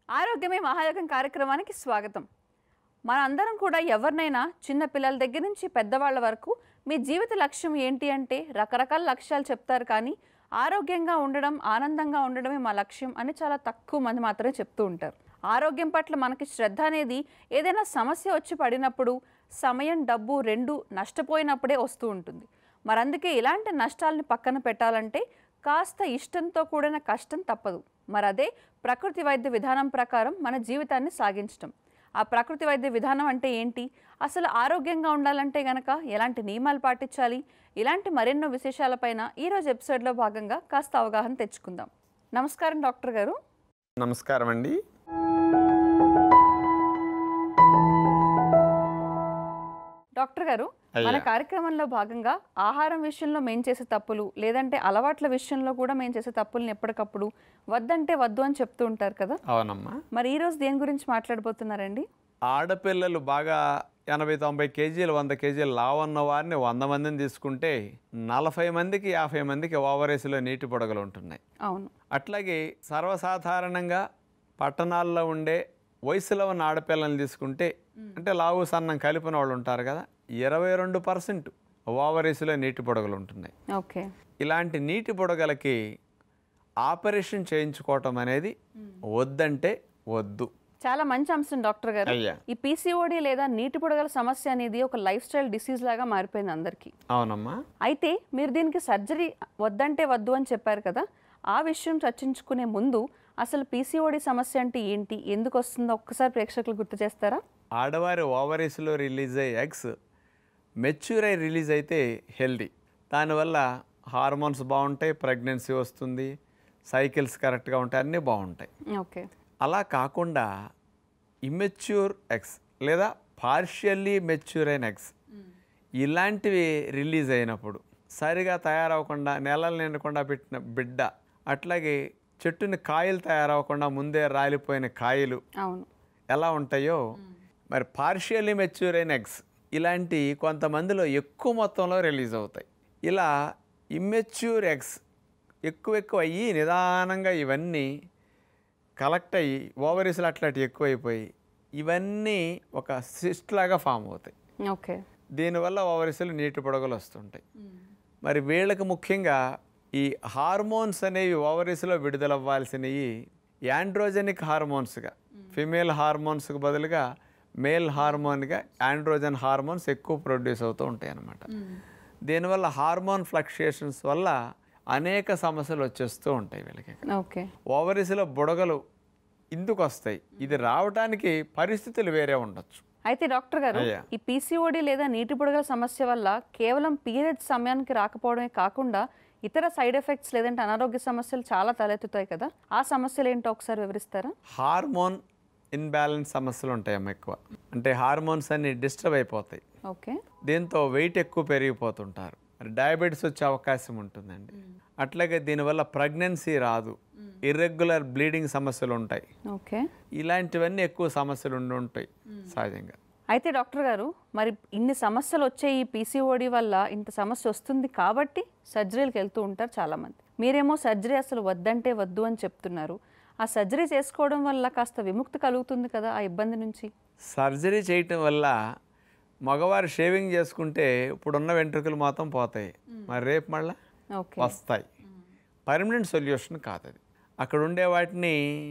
ఆరోగ్యమే మహాయోగం కార్యక్రమానికి స్వాగతం మనందరం కూడా ఎవరినైనా చిన్న పిల్లల దగ్గర నుంచి పెద్దవాళ్ళ వరకు మీ జీవిత లక్ష్యం ఏంటి అంటే రకరకాల లక్ష్యాలు చెప్తారు కానీ ఆరోగ్యంగా ఉండడం ఆనందంగా ఉండడమే మా లక్ష్యం అని చాలా తక్కువ మంది మాత్రమే చెప్తూ ఉంటారు ఆరోగ్యం పట్ల మనకి శ్రద్ధ అనేది ఏదైనా సమస్య వచ్చి పడినప్పుడు సమయం డబ్బు రెండు నష్టపోయినప్పుడే వస్తూ ఉంటుంది మరి అందుకే ఇలాంటి నష్టాలని పక్కన పెట్టాలంటే కాస్త ఇష్టంతో కూడిన కష్టం తప్పదు మరి అదే ప్రకృతి వైద్య విధానం ప్రకారం మన జీవితాన్ని సాగించటం ఆ ప్రకృతి వైద్య విధానం అంటే ఏంటి అసలు ఆరోగ్యంగా ఉండాలంటే గనక ఎలాంటి నియమాలు పాటించాలి ఇలాంటి మరెన్నో విశేషాలపైన ఈరోజు ఎపిసోడ్లో భాగంగా కాస్త అవగాహన తెచ్చుకుందాం నమస్కారం డాక్టర్ గారు నమస్కారం అండి డాక్టర్ గారు మన అయ్యా. కార్యక్రమంలో భాగంగా ఆహారం విషయంలో మేము చేసే తప్పులు లేదంటే అలవాట్ల విషయంలో కూడా మేము చేసే తప్పుల్ని ఎప్పటికప్పుడు వద్దంటే వద్దు అని చెప్తూ ఉంటారు కదా అవునమ్మా మరి ఈ రోజు దేని గురించి మాట్లాడబోతున్నారండి ఆడపిల్లలు బాగా ఎనభై తొంభై కేజీలు వంద కేజీలు లావన్న వారిని వంద మందిని తీసుకుంటే నలభై మందికి యాభై మందికి ఓవరేసులో నీటి పొడగలు ఉంటున్నాయి అవును అట్లాగే సర్వసాధారణంగా పట్టణాల్లో ఉండే వయసులో ఉన్న ఆడపిల్లల్ని తీసుకుంటే అంటే లావు సన్నం కలిపిన వాళ్ళు ఉంటారు కదా ఇరవై రెండు పర్సెంట్ ఓవరేసులో నీటి పొడగలు ఉంటున్నాయి ఓకే ఇలాంటి నీటి బుడగలకి ఆపరేషన్ చేయించుకోవటం అనేది వద్దంటే వద్దు చాలా మంచి అంశం డాక్టర్ గారు అయ్యా ఈ పీసీఓడి లేదా నీటి పొడగల సమస్య అనేది ఒక లైఫ్ స్టైల్ డిసీజ్ లాగా మారిపోయింది అందరికీ అవునమ్మా అయితే మీరు దీనికి సర్జరీ వద్దంటే వద్దు అని చెప్పారు కదా ఆ విషయం చర్చించుకునే ముందు అసలు పీసీఓడి సమస్య అంటే ఏంటి ఎందుకు వస్తుందో ఒక్కసారి ప్రేక్షకులు గుర్తు చేస్తారా ఆడవారి ఓవరీస్లో రిలీజ్ అయ్యే ఎగ్స్ మెచ్యూర్ అయి రిలీజ్ అయితే హెల్దీ దానివల్ల హార్మోన్స్ బాగుంటాయి ప్రెగ్నెన్సీ వస్తుంది సైకిల్స్ కరెక్ట్గా ఉంటాయి అన్నీ బాగుంటాయి ఓకే అలా కాకుండా ఇమ్మెచ్యూర్ ఎగ్స్ లేదా పార్షియల్లీ మెచ్యూర్ అయిన ఎగ్స్ ఇలాంటివి రిలీజ్ అయినప్పుడు సరిగా తయారవకుండా నెలలు నిండకుండా పెట్టిన బిడ్డ అట్లాగే చెట్టుని కాయలు తయారవకుండా ముందే రాలిపోయిన కాయలు అవును ఎలా ఉంటాయో మరి పార్షియల్లీ మెచ్యూర్ అయిన ఎగ్స్ ఇలాంటి కొంతమందిలో ఎక్కువ మొత్తంలో రిలీజ్ అవుతాయి ఇలా ఇమ్మెచ్యూర్ ఎగ్స్ ఎక్కువ ఎక్కువ అయ్యి నిదానంగా ఇవన్నీ కలెక్ట్ అయ్యి ఓవరీస్లు అట్లాంటివి ఎక్కువైపోయి ఇవన్నీ ఒక సిస్ట్ లాగా ఫామ్ అవుతాయి ఓకే దీనివల్ల ఓవరీస్లు నీటి పొడగలు వస్తుంటాయి మరి వీళ్ళకి ముఖ్యంగా ఈ హార్మోన్స్ అనేవి ఓవరీస్లో విడుదలవ్వాల్సినవి యాండ్రోజెనిక్ హార్మోన్స్గా ఫిమేల్ హార్మోన్స్కి బదులుగా మేల్ హార్మోన్గా యాండ్రోజన్ హార్మోన్స్ ఎక్కువ ప్రొడ్యూస్ అవుతూ ఉంటాయి అన్నమాట దీనివల్ల హార్మోన్ ఫ్లక్చుయేషన్స్ వల్ల అనేక సమస్యలు వచ్చేస్తూ ఉంటాయి వీళ్ళకి ఓకే ఓవరీస్లో బుడగలు ఇందుకు వస్తాయి ఇది రావడానికి పరిస్థితులు వేరే ఉండొచ్చు అయితే డాక్టర్ గారు అయ్యా. ఈ పీసీఓడి లేదా నీటి పొడగల సమస్య వల్ల కేవలం పీరియడ్ సమయానికి రాకపోవడమే కాకుండా ఇతర సైడ్ ఎఫెక్ట్స్ లేదంటే అనారోగ్య సమస్యలు చాలా తలెత్తుతాయి కదా ఆ సమస్యలు ఏంటో ఒకసారి వివరిస్తారా హార్మోన్ ఇన్బ్యాలెన్స్ సమస్యలు ఉంటాయమ్మా ఎక్కువ అంటే హార్మోన్స్ అన్ని డిస్టర్బ్ అయిపోతాయి ఓకే దీంతో వెయిట్ ఎక్కువ పెరిగిపోతుంటారు మరి డయాబెటీస్ వచ్చే అవకాశం ఉంటుందండి అట్లాగే దీనివల్ల ప్రెగ్నెన్సీ రాదు ఇర్రెగ్యులర్ బ్లీడింగ్ సమస్యలు ఉంటాయి ఓకే ఇలాంటివన్నీ ఎక్కువ సమస్యలు ఉండి ఉంటాయి సహజంగా అయితే డాక్టర్ గారు మరి ఇన్ని సమస్యలు వచ్చే ఈ పీసీఓడి వల్ల ఇంత సమస్య వస్తుంది కాబట్టి సర్జరీలకు వెళ్తూ ఉంటారు చాలామంది మీరేమో సర్జరీ అసలు వద్దంటే వద్దు అని చెప్తున్నారు ఆ సర్జరీ చేసుకోవడం వల్ల కాస్త విముక్తి కలుగుతుంది కదా ఆ ఇబ్బంది నుంచి సర్జరీ చేయటం వల్ల మగవారు షేవింగ్ చేసుకుంటే ఇప్పుడున్న వెంట్రుకలు మాత్రం పోతాయి మరి రేపు మళ్ళా ఓకే వస్తాయి పర్మనెంట్ సొల్యూషన్ కాదు అది అక్కడ ఉండే వాటిని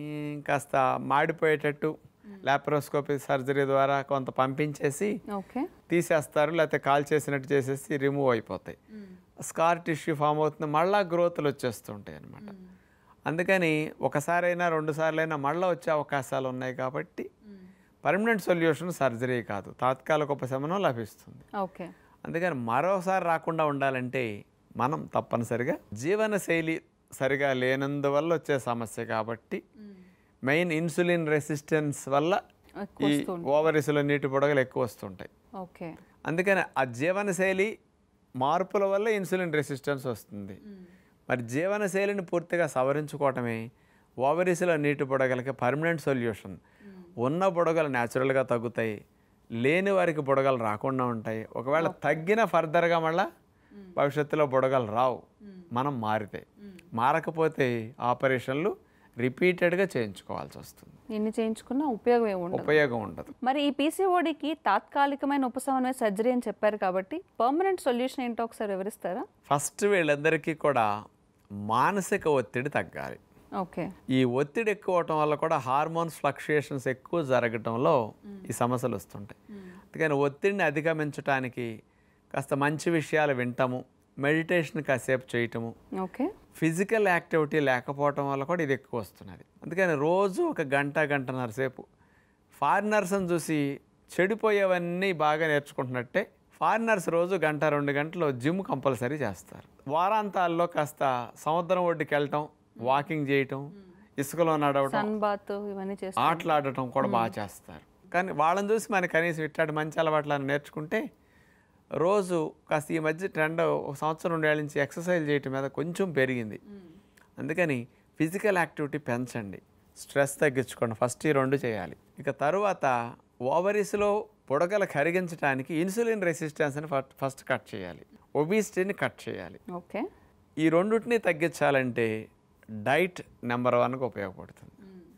కాస్త మాడిపోయేటట్టు లాప్రోస్కోపీ సర్జరీ ద్వారా కొంత పంపించేసి ఓకే తీసేస్తారు లేకపోతే కాల్ చేసినట్టు చేసేసి రిమూవ్ అయిపోతాయి స్కార్ టిష్యూ ఫామ్ అవుతుంది మళ్ళా గ్రోత్లు వచ్చేస్తుంటాయి అనమాట అందుకని ఒకసారైనా రెండు సార్లైనా మళ్ళీ వచ్చే అవకాశాలు ఉన్నాయి కాబట్టి పర్మనెంట్ సొల్యూషన్ సర్జరీ కాదు తాత్కాలిక ఉపశమనం లభిస్తుంది ఓకే అందుకని మరోసారి రాకుండా ఉండాలంటే మనం తప్పనిసరిగా జీవన శైలి సరిగా లేనందువల్ల వచ్చే సమస్య కాబట్టి మెయిన్ ఇన్సులిన్ రెసిస్టెన్స్ వల్ల ఎక్కువ ఈ వస్తుంది. ఓవరీస్లో నీటి పొడగలు ఎక్కువ వస్తుంటాయి ఓకే అందుకని ఆ జీవన శైలి మార్పుల వల్ల ఇన్సులిన్ రెసిస్టెన్స్ వస్తుంది మరి జీవన శైలిని పూర్తిగా సవరించుకోవటమే ఓవరీస్లో నీటి బుడగలకి పర్మనెంట్ సొల్యూషన్ ఉన్న బుడగలు న్యాచురల్గా తగ్గుతాయి లేని వారికి బుడగలు రాకుండా ఉంటాయి ఒకవేళ తగ్గిన ఫర్దర్గా మళ్ళా భవిష్యత్తులో బుడగలు రావు మనం మారితే మారకపోతే ఆపరేషన్లు రిపీటెడ్గా చేయించుకోవాల్సి వస్తుంది ఎన్ని చేయించుకున్నా ఉపయోగం ఏమి ఉండదు ఉపయోగం ఉండదు మరి ఈ పీసీఓడికి తాత్కాలికమైన ఉపశమనమే సర్జరీ అని చెప్పారు కాబట్టి పర్మనెంట్ సొల్యూషన్ ఏంటో ఒకసారి వివరిస్తారా ఫస్ట్ వీళ్ళందరికీ కూడా మానసిక ఒత్తిడి తగ్గాలి ఓకే ఈ ఒత్తిడి ఎక్కువ అవటం వల్ల కూడా హార్మోన్స్ ఫ్లక్చుయేషన్స్ ఎక్కువ జరగటంలో ఈ సమస్యలు వస్తుంటాయి అందుకని ఒత్తిడిని అధిగమించడానికి కాస్త మంచి విషయాలు వింటాము మెడిటేషన్ కాసేపు చేయటము ఓకే ఫిజికల్ యాక్టివిటీ లేకపోవటం వల్ల కూడా ఇది ఎక్కువ వస్తున్నది అందుకని రోజు ఒక గంట గంటన్నర సేపు ఫారినర్స్ని చూసి చెడిపోయేవన్నీ బాగా నేర్చుకుంటున్నట్టే ఫారినర్స్ రోజు గంట రెండు గంటలు జిమ్ కంపల్సరీ చేస్తారు వారాంతాల్లో కాస్త సముద్రం ఒడ్డుకి వెళ్ళటం వాకింగ్ చేయటం ఇసుకలో నడవటం సన్ బాత్ ఇవన్నీ చేస్తారు ఆటలాడటం కూడా బాగా చేస్తారు కానీ వాళ్ళని చూసి మనకి కనీసం ఇట్లాంటి మంచి అలవాట్లను నేర్చుకుంటే రోజు కాస్త ఈ మధ్య ట్రెండ్ ఒక సంవత్సరం రెండేళ్ళ నుంచి ఎక్సర్సైజ్ చేయటం మీద కొంచెం పెరిగింది అందుకని ఫిజికల్ యాక్టివిటీ పెంచండి స్ట్రెస్ తగ్గించుకోండి ఫస్ట్ ఈ రెండు చేయాలి ఇక తరువాత ఓవరీస్లో బుడగలు కరిగించడానికి ఇన్సులిన్ రెసిస్టెన్స్ని ఫస్ట్ కట్ చేయాలి ఒబిసిటీని కట్ చేయాలి ఓకే ఈ రెండింటిని తగ్గించాలంటే డైట్ నెంబర్ వన్గా ఉపయోగపడుతుంది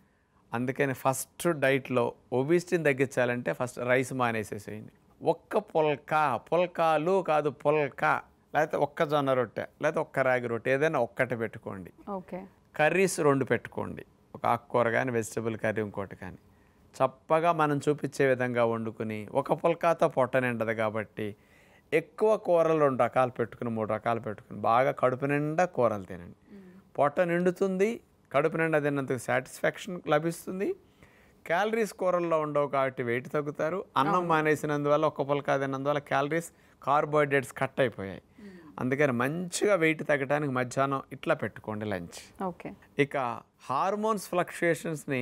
అందుకని ఫస్ట్ డైట్లో ఒబిసిటీని తగ్గించాలంటే ఫస్ట్ రైస్ మానేసేసేయండి ఒక్క పుల్క పుల్కాలు కాదు పుల్క లేకపోతే ఒక్క జొన్న రొట్టె లేకపోతే ఒక్క రాగి రొట్టె ఏదైనా ఒక్కటి పెట్టుకోండి ఓకే కర్రీస్ రెండు పెట్టుకోండి ఒక ఆకుకూర కానీ వెజిటబుల్ కర్రీ ఇంకోటి కానీ చప్పగా మనం చూపించే విధంగా వండుకుని ఒక పుల్కాతో పొట్ట నిండదు కాబట్టి ఎక్కువ కూరలు రెండు రకాలు పెట్టుకుని మూడు రకాలు పెట్టుకుని బాగా కడుపు నిండా కూరలు తినండి పొట్ట నిండుతుంది కడుపు నిండా తిన్నందుకు సాటిస్ఫాక్షన్ లభిస్తుంది క్యాలరీస్ కూరల్లో ఉండవు కాబట్టి వెయిట్ తగ్గుతారు అన్నం మానేసినందువల్ల ఒక్క పుల్కా తిన్నందువల్ల క్యాలరీస్ కార్బోహైడ్రేట్స్ కట్ అయిపోయాయి అందుకని మంచిగా వెయిట్ తగ్గడానికి మధ్యాహ్నం ఇట్లా పెట్టుకోండి లంచ్ ఓకే ఇక హార్మోన్స్ ఫ్లక్చుయేషన్స్ని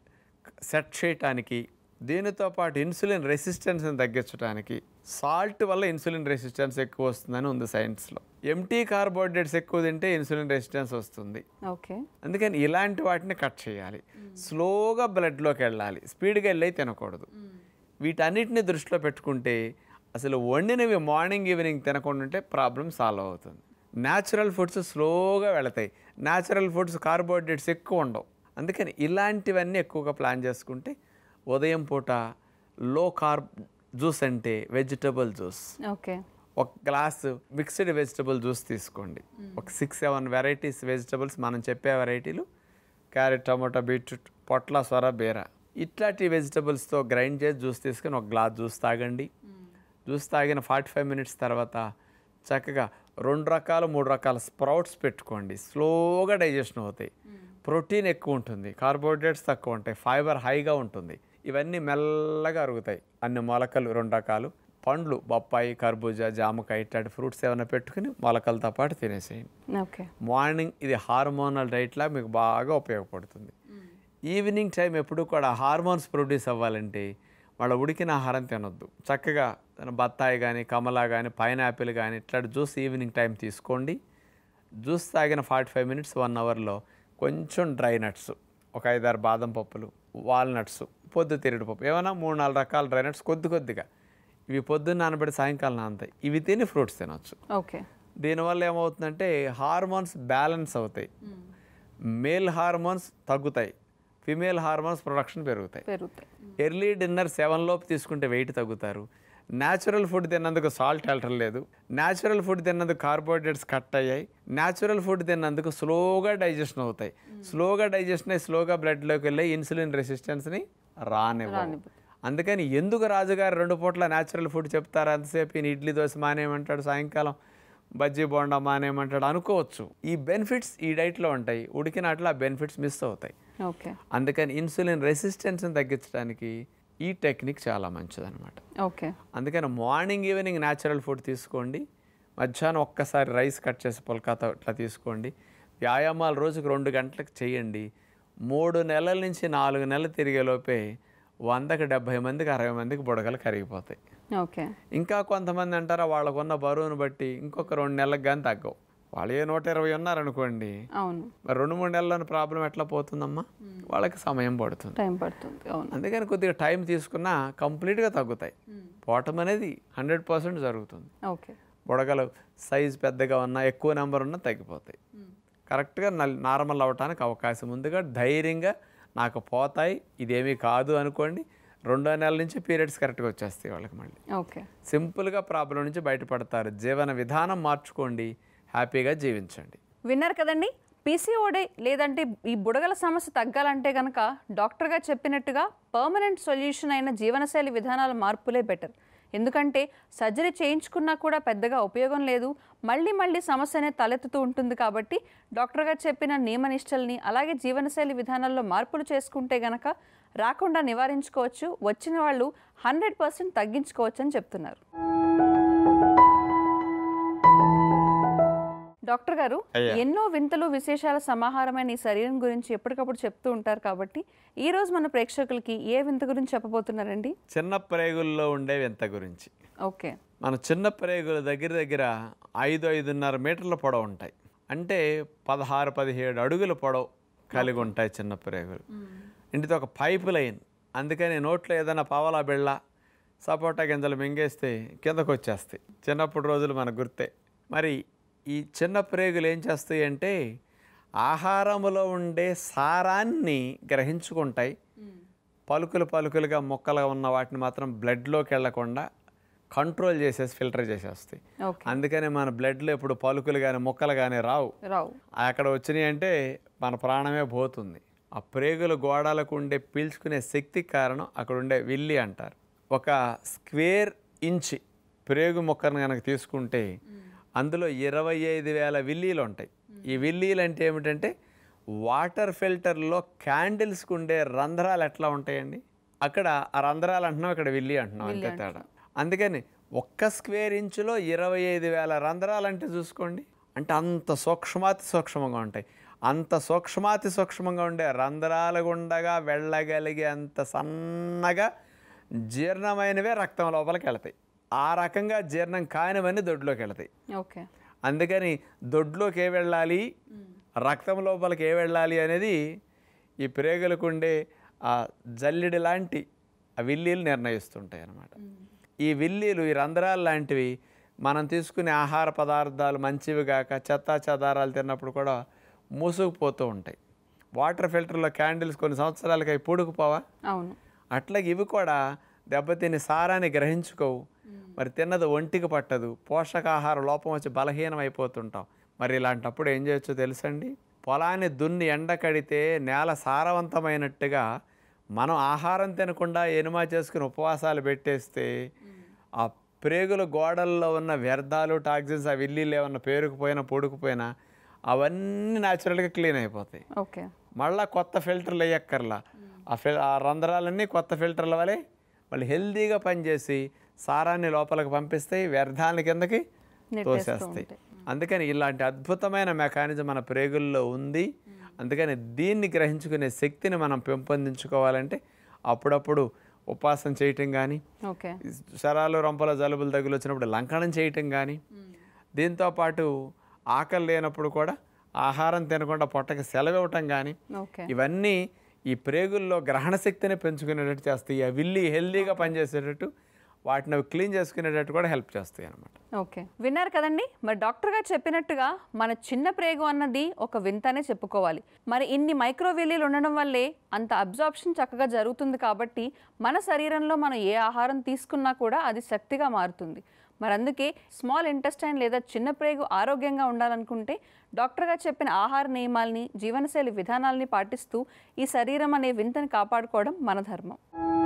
సెట్ చేయటానికి దీనితో పాటు ఇన్సులిన్ రెసిస్టెన్స్ని తగ్గించడానికి సాల్ట్ వల్ల ఇన్సులిన్ రెసిస్టెన్స్ ఎక్కువ వస్తుందని ఉంది సైన్స్లో ఎంటీ కార్బోహైడ్రేట్స్ ఎక్కువ తింటే ఇన్సులిన్ రెసిస్టెన్స్ వస్తుంది ఓకే అందుకని ఇలాంటి వాటిని కట్ చేయాలి స్లోగా బ్లడ్లోకి వెళ్ళాలి స్పీడ్గా వెళ్ళి తినకూడదు వీటన్నిటిని దృష్టిలో పెట్టుకుంటే అసలు వండినవి మార్నింగ్ ఈవినింగ్ తినకుండా ఉంటే ప్రాబ్లం సాల్వ్ అవుతుంది న్యాచురల్ ఫుడ్స్ స్లోగా వెళతాయి న్యాచురల్ ఫుడ్స్ కార్బోహైడ్రేట్స్ ఎక్కువ ఉండవు అందుకని ఇలాంటివన్నీ ఎక్కువగా ప్లాన్ చేసుకుంటే ఉదయం పూట లో కార్బ్ జ్యూస్ అంటే వెజిటబుల్ జ్యూస్ ఓకే ఒక గ్లాస్ మిక్స్డ్ వెజిటబుల్ జ్యూస్ తీసుకోండి ఒక సిక్స్ సెవెన్ వెరైటీస్ వెజిటబుల్స్ మనం చెప్పే వెరైటీలు క్యారెట్ టమాటో బీట్రూట్ పొట్ల సొర బీర ఇట్లాంటి వెజిటబుల్స్తో గ్రైండ్ చేసి జ్యూస్ తీసుకొని ఒక గ్లాస్ జ్యూస్ తాగండి జ్యూస్ తాగిన ఫార్టీ ఫైవ్ మినిట్స్ తర్వాత చక్కగా రెండు రకాలు మూడు రకాల స్ప్రౌట్స్ పెట్టుకోండి స్లోగా డైజెషన్ అవుతాయి ప్రోటీన్ ఎక్కువ ఉంటుంది కార్బోహైడ్రేట్స్ తక్కువ ఉంటాయి ఫైబర్ హైగా ఉంటుంది ఇవన్నీ మెల్లగా అరుగుతాయి అన్ని మొలకలు రెండు రకాలు పండ్లు బొప్పాయి కర్బూజా జామకాయ ఇట్లాంటి ఫ్రూట్స్ ఏమైనా పెట్టుకుని మొలకలతో పాటు తినేసేయండి ఓకే మార్నింగ్ ఇది హార్మోనల్ డైట్లా మీకు బాగా ఉపయోగపడుతుంది ఈవినింగ్ టైం ఎప్పుడు కూడా హార్మోన్స్ ప్రొడ్యూస్ అవ్వాలంటే వాళ్ళ ఉడికిన ఆహారం తినొద్దు చక్కగా బత్తాయి కానీ కమలా కానీ పైనాపిల్ కానీ ఇట్లాంటి జ్యూస్ ఈవినింగ్ టైం తీసుకోండి జ్యూస్ తాగిన ఫార్టీ ఫైవ్ మినిట్స్ వన్ అవర్లో కొంచెం డ్రై నట్స్ ఒక ఐదారు బాదం పప్పులు వాల్నట్స్ పొద్దు తిరిగి పప్పు ఏమైనా మూడు నాలుగు రకాల డ్రై నట్స్ కొద్ది కొద్దిగా ఇవి పొద్దున్న నానబెట్టి సాయంకాలం నానతాయి ఇవి తిని ఫ్రూట్స్ తినొచ్చు ఓకే దీనివల్ల ఏమవుతుందంటే హార్మోన్స్ బ్యాలెన్స్ అవుతాయి మేల్ హార్మోన్స్ తగ్గుతాయి ఫిమేల్ హార్మోన్స్ ప్రొడక్షన్ పెరుగుతాయి పెరుగుతాయి ఎర్లీ డిన్నర్ సెవెన్ లోపు తీసుకుంటే వెయిట్ తగ్గుతారు న్యాచురల్ ఫుడ్ తిన్నందుకు సాల్ట్ వెళ్ళటం లేదు న్యాచురల్ ఫుడ్ తిన్నందుకు కార్బోహైడ్రేట్స్ కట్ అయ్యాయి న్యాచురల్ ఫుడ్ తిన్నందుకు స్లోగా డైజెషన్ అవుతాయి స్లోగా డైజెషన్ అయ్యి స్లోగా బ్లడ్లోకి వెళ్ళి ఇన్సులిన్ రెసిస్టెన్స్ని రానివ్వవు అందుకని ఎందుకు రాజుగారు రెండు పూట్ల న్యాచురల్ ఫుడ్ చెప్తారు అంతసేపు ఈయన ఇడ్లీ దోశ మానేయమంటాడు సాయంకాలం బజ్జీ బోండా మానేయమంటాడు అనుకోవచ్చు ఈ బెనిఫిట్స్ ఈ డైట్లో ఉంటాయి ఉడికినట్లు ఆ బెనిఫిట్స్ మిస్ అవుతాయి ఓకే అందుకని ఇన్సులిన్ రెసిస్టెన్స్ని తగ్గించడానికి ఈ టెక్నిక్ చాలా మంచిదన్నమాట ఓకే అందుకని మార్నింగ్ ఈవినింగ్ న్యాచురల్ ఫుడ్ తీసుకోండి మధ్యాహ్నం ఒక్కసారి రైస్ కట్ చేసి పుల్కాతో ఇట్లా తీసుకోండి వ్యాయామాలు రోజుకు రెండు గంటలకు చేయండి మూడు నెలల నుంచి నాలుగు నెలలు తిరిగేలోపే వందకి డెబ్భై మందికి అరవై మందికి బుడగలు కరిగిపోతాయి ఓకే ఇంకా కొంతమంది అంటారా వాళ్ళకున్న బరువును బట్టి ఇంకొక రెండు నెలలకు కానీ తగ్గవు వాళ్ళు ఏ నూట ఇరవై ఉన్నారనుకోండి అవును మరి రెండు మూడు నెలల్లోని ప్రాబ్లం ఎట్లా పోతుందమ్మా వాళ్ళకి సమయం పడుతుంది టైం పడుతుంది అవును అందుకని కొద్దిగా టైం తీసుకున్నా కంప్లీట్గా తగ్గుతాయి పోవటం అనేది హండ్రెడ్ పర్సెంట్ జరుగుతుంది ఓకే బుడగలు సైజ్ పెద్దగా ఉన్నా ఎక్కువ నెంబర్ ఉన్నా తగ్గిపోతాయి కరెక్ట్గా నల్- నార్మల్ అవ్వటానికి అవకాశం ఉందిగా ధైర్యంగా నాకు పోతాయి ఇదేమీ కాదు అనుకోండి రెండో నెలల నుంచి పీరియడ్స్ కరెక్ట్గా వచ్చేస్తాయి వాళ్ళకి మళ్ళీ ఓకే సింపుల్గా ప్రాబ్లం నుంచి బయటపడతారు జీవన విధానం మార్చుకోండి హ్యాపీగా జీవించండి విన్నారు కదండి పీసీఓడి లేదంటే ఈ బుడగల సమస్య తగ్గాలంటే కనుక డాక్టర్ గారు చెప్పినట్టుగా పర్మనెంట్ సొల్యూషన్ అయిన జీవనశైలి విధానాల మార్పులే బెటర్ ఎందుకంటే సర్జరీ చేయించుకున్నా కూడా పెద్దగా ఉపయోగం లేదు మళ్ళీ మళ్ళీ సమస్య అనేది తలెత్తుతూ ఉంటుంది కాబట్టి డాక్టర్ గారు చెప్పిన నియమ నిష్టల్ని అలాగే జీవనశైలి విధానాల్లో మార్పులు చేసుకుంటే గనక రాకుండా నివారించుకోవచ్చు వచ్చిన వాళ్ళు హండ్రెడ్ పర్సెంట్ తగ్గించుకోవచ్చు అని చెప్తున్నారు డాక్టర్ గారు అయ్యా. ఎన్నో వింతలు విశేషాల సమాహారమైన ఈ శరీరం గురించి ఎప్పటికప్పుడు చెప్తూ ఉంటారు కాబట్టి ఈ రోజు మన ప్రేక్షకులకి ఏ వింత గురించి చెప్పబోతున్నారండి చిన్న ప్రేగుల్లో ఉండే వింత గురించి ఓకే మన చిన్న ప్రేగుల దగ్గర దగ్గర ఐదు ఐదున్నర మీటర్ల పొడవు ఉంటాయి అంటే పదహారు పదిహేడు అడుగుల పొడవు కలిగి ఉంటాయి చిన్న ప్రేగులు ఇంటితో ఒక పైప్ లైన్ అందుకని నోట్లో ఏదైనా పావలా బిళ్ళ సపోటా గింజలు మింగేస్తే కిందకు వచ్చేస్తాయి చిన్నప్పుడు రోజులు మనకు గుర్తే మరి ఈ చిన్న ప్రేగులు ఏం చేస్తాయి అంటే ఆహారములో ఉండే సారాన్ని గ్రహించుకుంటాయి పలుకులు పలుకులుగా మొక్కలుగా ఉన్న వాటిని మాత్రం బ్లడ్లోకి వెళ్లకుండా కంట్రోల్ చేసేసి ఫిల్టర్ చేసేస్తాయి ఓకే అందుకనే మన బ్లడ్లో ఇప్పుడు పలుకులు కానీ మొక్కలు కానీ రావు రావు అక్కడ వచ్చినాయి అంటే మన ప్రాణమే పోతుంది ఆ ప్రేగుల గోడలకు ఉండే పీల్చుకునే శక్తికి కారణం అక్కడ ఉండే విల్లి అంటారు ఒక స్క్వేర్ ఇంచ్ ప్రేగు మొక్కను కనుక తీసుకుంటే అందులో ఇరవై ఐదు వేల విల్లీలు ఉంటాయి ఈ విల్లీలు అంటే ఏమిటంటే వాటర్ ఫిల్టర్లో క్యాండిల్స్కి ఉండే రంధ్రాలు ఎట్లా ఉంటాయండి అక్కడ ఆ రంధ్రాలు అంటున్నాం ఇక్కడ విల్లి అంటున్నాం అంతే తేడా అందుకని ఒక్క స్క్వేర్ ఇంచులో ఇరవై ఐదు వేల రంధ్రాలు అంటే చూసుకోండి అంటే అంత సూక్ష్మాతి సూక్ష్మంగా ఉంటాయి అంత సూక్ష్మాతి సూక్ష్మంగా ఉండే రంధ్రాల గుండగా వెళ్ళగలిగే అంత సన్నగా జీర్ణమైనవే రక్తం లోపలికి వెళతాయి ఆ రకంగా జీర్ణం కానివన్నీ దొడ్లోకి వెళతాయి ఓకే అందుకని దొడ్లోకి ఏ వెళ్ళాలి రక్తం లోపలికి ఏ వెళ్ళాలి అనేది ఈ ప్రేగులకు ఉండే ఆ జల్లెడి లాంటి ఆ విల్లీలు నిర్ణయిస్తుంటాయి అన్నమాట ఈ విల్లీలు ఈ రంధ్రాలు లాంటివి మనం తీసుకునే ఆహార పదార్థాలు మంచివి కాక చెత్త చెదారాలు తిన్నప్పుడు కూడా మూసుకుపోతూ ఉంటాయి వాటర్ ఫిల్టర్లో క్యాండిల్స్ కొన్ని సంవత్సరాలకి అవి పూడుకుపోవా అవును అట్లాగే ఇవి కూడా దెబ్బతిని సారాన్ని గ్రహించుకోవు మరి తిన్నది ఒంటికి పట్టదు పోషకాహార లోపం వచ్చి బలహీనం అయిపోతుంటాం మరి ఇలాంటప్పుడు ఏం చేయొచ్చో తెలుసండి పొలాన్ని దున్ని ఎండ కడితే నేల సారవంతమైనట్టుగా మనం ఆహారం తినకుండా ఎనుమా చేసుకుని ఉపవాసాలు పెట్టేస్తే ఆ ప్రేగుల గోడల్లో ఉన్న వ్యర్థాలు టాక్సిన్స్ ఆ విల్లీలు ఏమన్నా పేరుకుపోయినా పొడుకుపోయినా అవన్నీ న్యాచురల్గా క్లీన్ అయిపోతాయి ఓకే మళ్ళా కొత్త ఫిల్టర్లు వేయక్కర్లా ఆ ఫిల్ ఆ రంధ్రాలన్నీ కొత్త ఫిల్టర్ల వలె మళ్ళీ హెల్తీగా పనిచేసి సారాన్ని లోపలికి పంపిస్తాయి వ్యర్థాల కిందకి నెట్టేస్తూ తోసేస్తాయి ఉంటాయి. అందుకని ఇలాంటి అద్భుతమైన మెకానిజం మన ప్రేగుల్లో ఉంది అందుకని దీన్ని గ్రహించుకునే శక్తిని మనం పెంపొందించుకోవాలంటే అప్పుడప్పుడు ఉపాసన చేయటం కానీ ఓకే శరాలు రొంపల జలుబులు తగులు వచ్చినప్పుడు లంకనం చేయటం కానీ దీంతోపాటు ఆకలి లేనప్పుడు కూడా ఆహారం తినకుండా పొట్టకి సెలవు ఇవ్వటం కానీ ఓకే ఇవన్నీ ఈ ప్రేగుల్లో గ్రహణ శక్తిని పెంచుకునేటట్టు చేస్తాయి ఆ విల్లి హెల్దీగా పనిచేసేటట్టు వాటిని అవి క్లీన్ చేసుకునేటట్టు కూడా హెల్ప్ చేస్తాయి అనమాట ఓకే విన్నారు కదండి మరి డాక్టర్ గారు చెప్పినట్టుగా మన చిన్న ప్రేగు అన్నది ఒక వింతనే చెప్పుకోవాలి మరి ఇన్ని మైక్రోవేలీలు ఉండడం వల్లే అంత అబ్జార్ప్షన్ చక్కగా జరుగుతుంది కాబట్టి మన శరీరంలో మనం ఏ ఆహారం తీసుకున్నా కూడా అది శక్తిగా మారుతుంది మరి అందుకే స్మాల్ ఇంటెస్టైన్ లేదా చిన్న ప్రేగు ఆరోగ్యంగా ఉండాలనుకుంటే డాక్టర్ గారు చెప్పిన ఆహార నియమాల్ని జీవనశైలి విధానాల్ని పాటిస్తూ ఈ శరీరం అనే వింతని కాపాడుకోవడం మన ధర్మం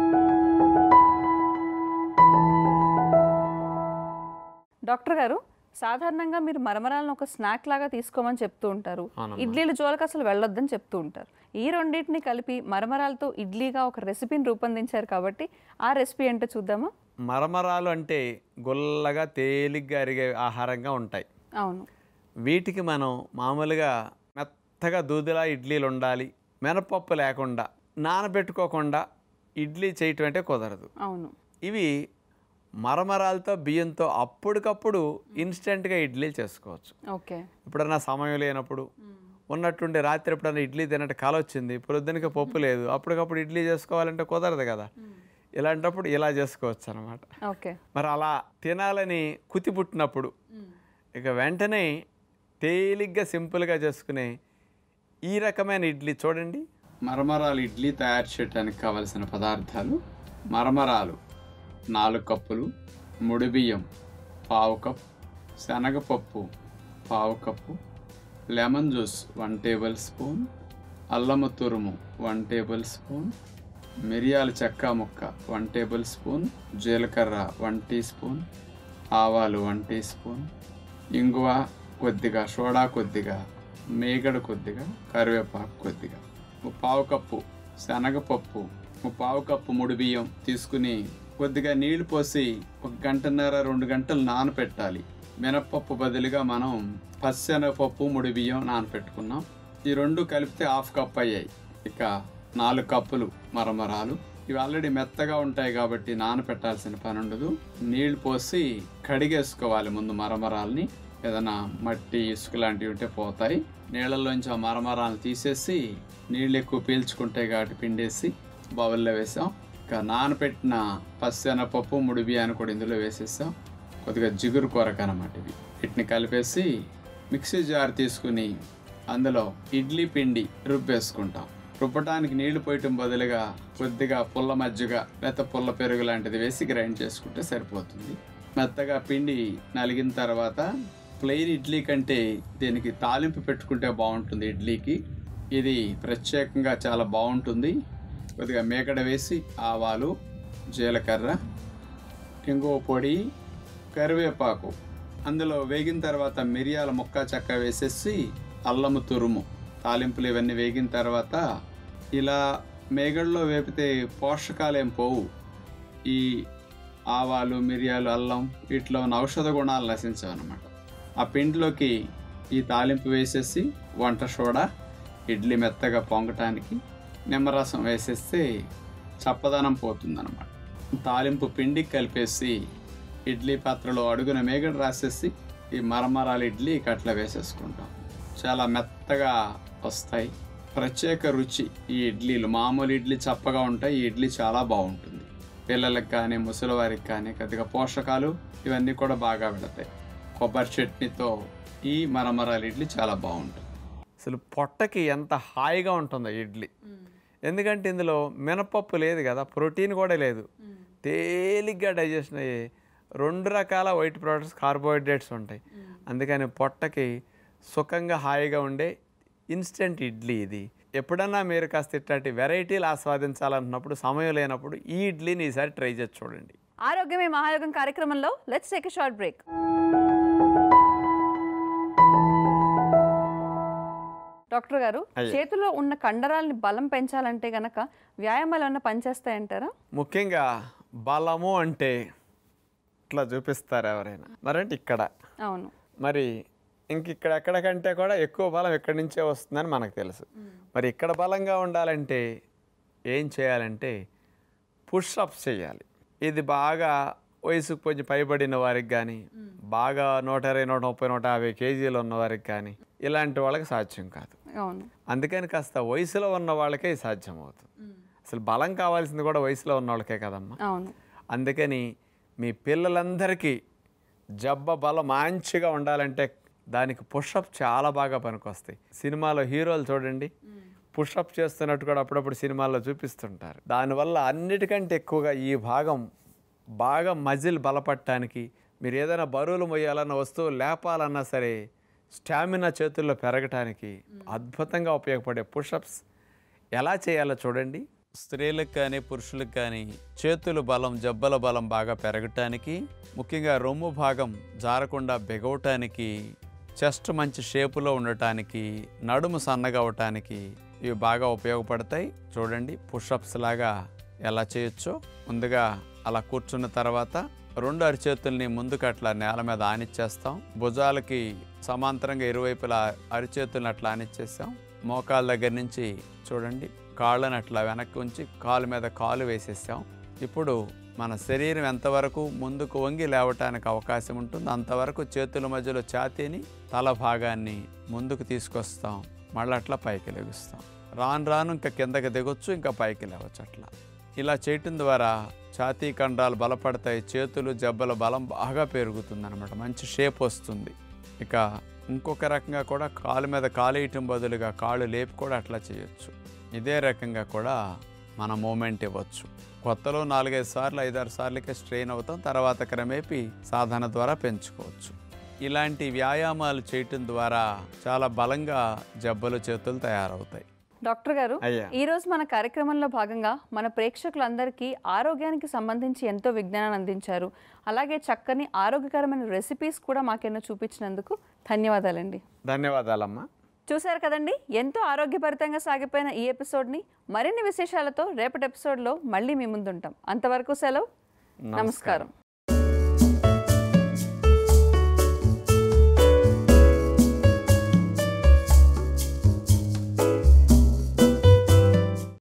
డాక్టర్ గారు సాధారణంగా మీరు మరమరాలను ఒక స్నాక్ లాగా తీసుకోమని చెప్తూ ఉంటారు అవునమ్మా. ఇడ్లీల జోలికి అసలు వెళ్ళొద్దని చెప్తూ ఉంటారు ఈ రెండింటిని కలిపి మరమరాలతో ఇడ్లీగా ఒక రెసిపీని రూపొందించారు కాబట్టి ఆ రెసిపీ ఏంటో చూద్దామా మరమరాలు అంటే గుల్లగా తేలిగ్గా అరిగే ఆహారంగా ఉంటాయి అవును వీటికి మనం మామూలుగా మెత్తగా దూదిలా ఇడ్లీలు ఉండాలి మినపప్పు లేకుండా నానబెట్టుకోకుండా ఇడ్లీ చేయటం అంటే కుదరదు అవును ఇవి మరమరాలతో బియ్యంతో అప్పటికప్పుడు ఇన్స్టెంట్గా ఇడ్లీలు చేసుకోవచ్చు ఓకే ఎప్పుడన్నా సమయం లేనప్పుడు ఉన్నట్టుండి రాత్రి ఎప్పుడన్నా ఇడ్లీ తినట్టు కల వచ్చింది పొద్దునకి పప్పు లేదు అప్పటికప్పుడు ఇడ్లీ చేసుకోవాలంటే కుదరదు కదా ఇలాంటప్పుడు ఇలా చేసుకోవచ్చు అనమాట ఓకే మరి అలా తినాలని కుతి పుట్టినప్పుడు ఇక వెంటనే తేలిగ్గా సింపుల్గా చేసుకునే ఈ రకమైన ఇడ్లీ చూడండి మరమరాలు ఇడ్లీ తయారు చేయడానికి కావలసిన పదార్థాలు మరమరాలు నాలుగు కప్పులు ముడి బియ్యం పావు కప్ శనగపప్పు పావు cup lemon juice one tablespoon అల్లము తురుము వన్ టేబుల్ స్పూన్ మిరియాల చెక్క ముక్క వన్ టేబుల్ స్పూన్ జీలకర్ర వన్ టీ స్పూన్ ఆవాలు వన్ టీ స్పూన్ ఇంగువ కొద్దిగా సోడా కొద్దిగా మేగడ కొద్దిగా కరివేపాకు కొద్దిగా ఒక పావు కప్పు శనగపప్పు ఒక పావు కప్పు ముడి బియ్యం తీసుకుని కొద్దిగా నీళ్లు పోసి ఒక గంటన్నర రెండు గంటలు నానపెట్టాలి మినప్పప్పు బదులుగా మనం పచ్చెనగపప్పు ముడి బియ్యం నానపెట్టుకున్నాం ఈ రెండు కలిపితే హాఫ్ కప్ అయ్యాయి ఇక నాలుగు కప్పులు మరమరాలు ఇవి ఆల్రెడీ మెత్తగా ఉంటాయి కాబట్టి నానపెట్టాల్సిన పని ఉండదు నీళ్లు పోసి కడిగేసుకోవాలి ముందు మరమరాల్ని ఏదైనా మట్టి ఇసుక లాంటివి ఉంటే పోతాయి నీళ్ళల్లోంచి ఆ మరమరాలను తీసేసి నీళ్ళు ఎక్కువ పీల్చుకుంటాయి కాబట్టి పిండేసి బౌల్లో వేసాం ఇక నానపెట్టిన పచ్చెనపప్పు ముడి బియ్యాన్ని కూడా ఇందులో వేసేసాం కొద్దిగా జిగురు కొరక అనమాట ఇవి వీటిని కలిపేసి మిక్సీ జార్ తీసుకుని అందులో ఇడ్లీ పిండి రుబ్బేసుకుంటాం రుబ్బటానికి నీళ్లు పోయటం బదులుగా కొద్దిగా పుల్ల మజ్జిగ లేకపోతే పుల్ల పెరుగు లాంటిది వేసి గ్రైండ్ చేసుకుంటే సరిపోతుంది మెత్తగా పిండి నలిగిన తర్వాత ప్లెయిన్ ఇడ్లీ కంటే దీనికి తాలింపు పెట్టుకుంటే బాగుంటుంది ఇడ్లీకి ఇది ప్రత్యేకంగా చాలా బాగుంటుంది కొద్దిగా మేకడ వేసి ఆవాలు జీలకర్ర ఇంగువ పొడి కరివేపాకు అందులో వేగిన తర్వాత మిరియాల ముక్క చెక్క వేసేసి అల్లము తురుము తాలింపులు ఇవన్నీ వేగిన తర్వాత ఇలా మేగడలో వేపితే పోషకాలు ఏం పోవు ఈ ఆవాలు మిరియాలు అల్లం వీటిలో ఉన్న ఔషధ గుణాలు నశించవు అనమాట ఆ పిండిలోకి ఈ తాలింపు వేసేసి వంట సోడా ఇడ్లీ మెత్తగా పొంగటానికి నిమ్మరసం వేసేస్తే చప్పదనం పోతుందన్నమాట తాలింపు పిండికి కలిపేసి ఇడ్లీ పాత్రలో అడుగున మేగడ రాసేసి ఈ మరమరాలు ఇడ్లీ కట్ల వేసేసుకుంటాం చాలా మెత్తగా వస్తాయి ప్రత్యేక రుచి ఈ ఇడ్లీలు మామూలు ఇడ్లీ చప్పగా ఉంటాయి ఈ ఇడ్లీ చాలా బాగుంటుంది పిల్లలకు కానీ ముసలివారికి కానీ కొద్దిగా పోషకాలు ఇవన్నీ కూడా బాగా వెళతాయి కొబ్బరి చట్నీతో ఈ మరమరాలు ఇడ్లీ చాలా బాగుంటుంది అసలు పొట్టకి ఎంత హాయిగా ఉంటుందో ఇడ్లీ ఎందుకంటే ఇందులో మినపప్పు లేదు కదా ప్రోటీన్ కూడా లేదు తేలిగ్గా డైజెషన్ అయ్యే రెండు రకాల వైట్ ప్రోడక్ట్స్ కార్బోహైడ్రేట్స్ ఉంటాయి అందుకని పొట్టకి సుఖంగా హాయిగా ఉండే ఇన్స్టెంట్ ఇడ్లీ ఇది ఎప్పుడన్నా మీరు కాస్త ఇట్లాంటి వెరైటీలు ఆస్వాదించాలన్నప్పుడు సమయం లేనప్పుడు ఈ ఇడ్లీని ఈసారి ట్రై చేసి చూడండి ఆరోగ్యమే మహాయోగం కార్యక్రమంలో let's take short break doctor గారు అయ్యే. చేతిలో ఉన్న కండరాలని బలం పెంచాలంటే గనక వ్యాయామాలు ఏమన్నా పనిచేస్తాయంటారా ముఖ్యంగా బలము అంటే ఇట్లా చూపిస్తారు ఎవరైనా మరంటే ఇక్కడ అవును మరి ఇంక ఇక్కడ ఎక్కడ కంటే కూడా ఎక్కువ బలం ఇక్కడి నుంచే వస్తుందని మనకు తెలుసు మరి ఇక్కడ బలంగా ఉండాలంటే ఏం చేయాలంటే పుషప్స్ చేయాలి ఇది బాగా వయసుకు కొంచెం పైబడిన వారికి కానీ బాగా నూట ఇరవై నూట ముప్పై నూట యాభై కేజీలు ఉన్న వారికి కానీ ఇలాంటి వాళ్ళకి సాధ్యం కాదు అవును అందుకని కాస్త వయసులో ఉన్న వాళ్ళకే ఇది సాధ్యం అవుతుంది అసలు బలం కావాల్సింది కూడా వయసులో ఉన్న వాళ్ళకే కదమ్మా అవును అందుకని మీ పిల్లలందరికీ జబ్బ బలం మంచిగా ఉండాలంటే దానికి పుషప్ చాలా బాగా పనికొస్తాయి సినిమాలో హీరోలు చూడండి పుషప్ చేస్తున్నట్టు కూడా అప్పుడప్పుడు సినిమాల్లో చూపిస్తుంటారు దానివల్ల అన్నిటికంటే ఎక్కువగా ఈ భాగం బాగా మజిల్ బలపడటానికి మీరు ఏదైనా బరువులు మొయ్యాలన్న వస్తువు లేపాలన్నా సరే స్టామినా చేతుల్లో పెరగటానికి అద్భుతంగా ఉపయోగపడే పుషప్స్ ఎలా చేయాలో చూడండి స్త్రీలకు కానీ పురుషులకు కానీ చేతుల బలం జబ్బల బలం బాగా పెరగటానికి ముఖ్యంగా రొమ్ము భాగం జారకుండా బెగవటానికి చెస్ట్ మంచి షేపులో ఉండటానికి నడుము సన్నగా అవటానికి ఇవి బాగా ఉపయోగపడతాయి చూడండి పుషప్స్ లాగా ఎలా చేయొచ్చో ముందుగా అలా కూర్చున్న తర్వాత రెండు అరిచేతుల్ని ముందుకు అట్లా నేల మీద ఆనిచ్చేస్తాం భుజాలకి సమాంతరంగా ఇరువైపులా అరిచేతుల్ని అట్లా ఆనిచ్చేస్తాం మోకాల దగ్గర నుంచి చూడండి కాళ్ళని అట్లా వెనక్కి ఉంచి కాలు మీద కాలు వేసేసాం ఇప్పుడు మన శరీరం ఎంతవరకు ముందుకు వంగి లేవటానికి అవకాశం ఉంటుంది అంతవరకు చేతుల మధ్యలో ఛాతీని తల భాగాన్ని ముందుకు తీసుకొస్తాం మళ్ళీ అట్లా పైకి లెగుస్తాం రాను రాను ఇంకా కిందకి దిగొచ్చు ఇంకా పైకి లేవచ్చు అట్లా ఇలా చేయటం ద్వారా ఛాతీ కండాలు బలపడతాయి చేతులు జబ్బల బలం బాగా పెరుగుతుంది అనమాట మంచి షేప్ వస్తుంది ఇక ఇంకొక రకంగా కూడా కాలు మీద కాలు వేయటం బదులుగా కాళ్ళు లేపి కూడా అట్లా చేయొచ్చు ఇదే రకంగా కూడా మన మూమెంట్ ఇవ్వచ్చు కొత్తలో నాలుగైదు సార్లు ఐదారు సార్లకే స్ట్రెయిన్ అవుతాం తర్వాత క్రమేపీ సాధన ద్వారా పెంచుకోవచ్చు ఇలాంటి వ్యాయామాలు చేయటం ద్వారా చాలా బలంగా జబ్బలు చేతులు తయారవుతాయి డాక్టర్ గారు అయ్యా ఈ రోజు మన కార్యక్రమంలో భాగంగా మన ప్రేక్షకులందరికీ ఆరోగ్యానికి సంబంధించి ఎంతో విజ్ఞానాన్ని అందించారు అలాగే చక్కని ఆరోగ్యకరమైన రెసిపీస్ కూడా మాకెన్నో చూపించినందుకు ధన్యవాదాలండి ధన్యవాదాలమ్మా చూశారు కదండి ఎంతో ఆరోగ్యభరితంగా సాగిపోయిన ఈ ఎపిసోడ్ని మరిన్ని విశేషాలతో రేపటి ఎపిసోడ్లో మళ్ళీ మీ ముందుంటాం అంతవరకు సెలవు నమస్కారం